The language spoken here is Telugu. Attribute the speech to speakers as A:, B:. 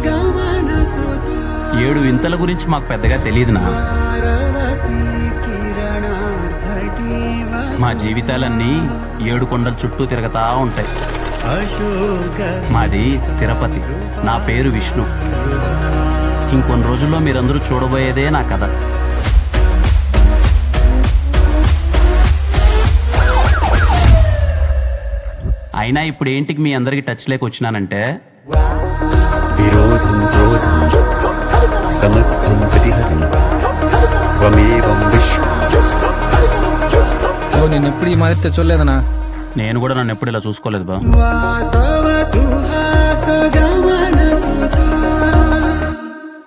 A: ఏడు వింతల గురించి మాకు పెద్దగా తెలియదునా మా జీవితాలన్నీ ఏడు కొండల చుట్టూ తిరగతా ఉంటాయి మాది తిరుపతి నా పేరు విష్ణు ఇంకొన్ని రోజుల్లో మీరందరూ చూడబోయేదే నా కథ అయినా ఇప్పుడు ఏంటికి మీ అందరికి టచ్ లేక వచ్చినానంటే
B: विरोधं क्रोधं समस्तं प्रतिहरं त्वमेवं विश्वं
C: ఓ నేను ఎప్పుడు ఈ మాదిరి తెచ్చోలేదనా
A: నేను కూడా నన్ను ఎప్పుడు ఇలా చూసుకోలేదు బా
D: వాసవ సుహాస గమన